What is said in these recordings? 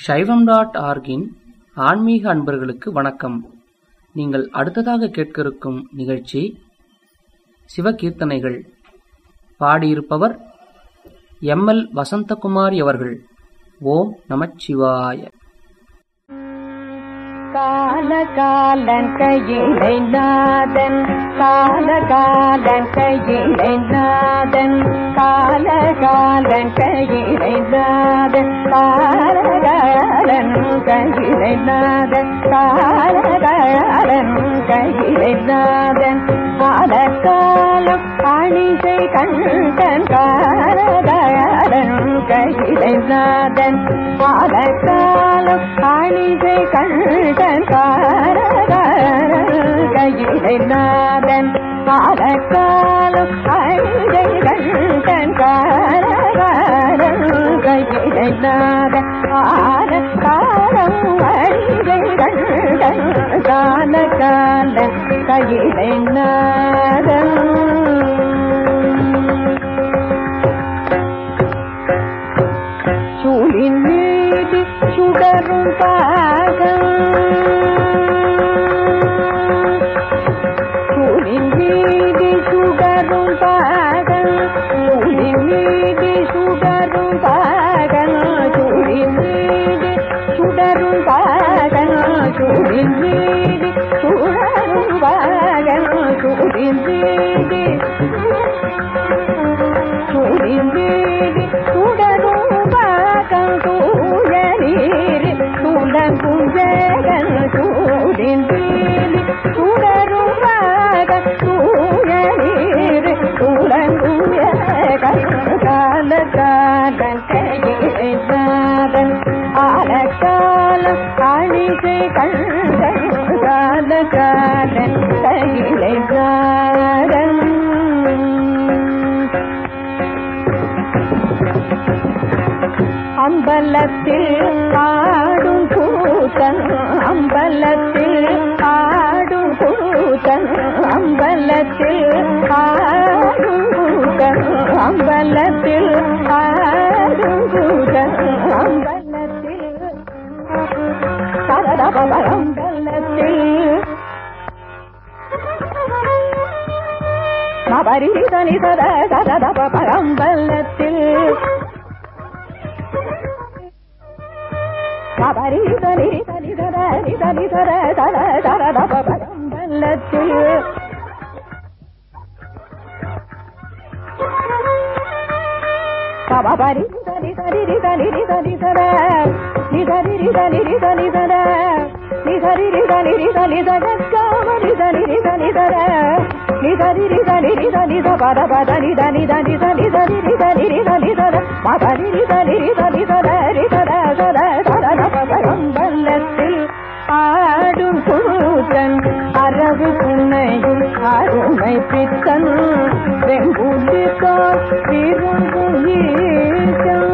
சைவம் டாட் ஆர்கின் ஆன்மீக அன்பர்களுக்கு வணக்கம் நீங்கள் அடுத்ததாக கேட்க இருக்கும் நிகழ்ச்சி சிவகீர்த்தனைகள் பாடியிருப்பவர் எம் எல் வசந்தகுமாரி அவர்கள் ஓம் நமச்சிவாய கால காலன் கையிலை நாதன் கால காலன் கையிலை நாதன் கால காலன் கையிலை நாதன் கால காலன் கையிலை நாதன் கால காலன் கையிலை நாதன் கால காலம் அணிசை கண்டன் கால காலன் கையிலை நாதன் கால காலம் அணிசை கண்டன் கையிலை நாதன் காலக்காலம் அழிகை கண்டன் கையிலை நாதன் காலக்காலம் அழிகை கண்டன் கால கால கையிலை நாதன் சூழின் மீது சுடரும் பாகம் சூழின் மீது சுடரும் பாகம் சூழின் மீது சுடரும் பாகம் சூழின் மீது சுடரும் பாகம் சூழின் மீது சுடரும் பாகம் சூழின் மீது சுழிந்தேவி சுடரும் பாகம் தூய நீர் துளங்கும் ஜெகன் சூடிந்தேவி சுடரும் பாகம் தூய நீர் துளங்கும் ஜெகன் கால காலன் கையிலே நாதன் ஆலக்காலம் அழிகை கண்டன் கால காலன் கையிலே நாதன் அம்பலத்தில் ஆடும் கூத்தன் அம்பலத்தில் ஆடும் கூத்தன் அம்பலத்தில் ஆடும் கூத்தன் அம்பலத்தில் ஆடும் கூத்தன் அம்பலத்தில் சரதபல அம்பலத்தில் மபரி தனி சத சரதப அம்பலத்தில் சபரி தனி தனி தர தனி தர தர தர தப பரம்பல்லத்தில் சபரி தனி தனி தனி தனி தர நிதரி தனி தனி தர நிதரி தனி தனி தர காமரி தனி தனி தர நிதரி தனி தனி பத பத நிதனி தனி தனி தனி தனி தனி தர மபரி தனி தனி தர தர தர தர தப பரம்பல்லத்தில் ஆடும் கூத்தன் அரவு புன்னையும் அருமை பித்தன் வெம்புலித்தான் விரும்பும் ஈசன்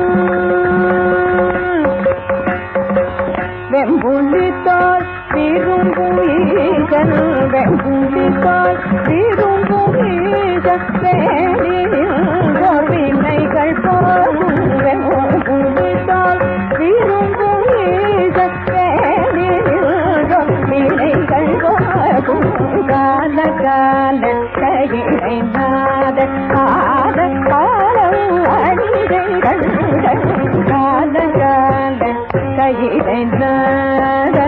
வெம்புலித்தால் விரும்பும் ஈசன் வெம்புலித்தால் விரும்பும் ஈசன் வேணியோர் வினைகள் போகும் வெம்புலித்தால் விரும்பும் ஈசன் வேணியோர் வினைகள் போகும் கால கால கையிலை நாத கால காலம் அணிகள் கண்டன் கால கால கையிலை நாத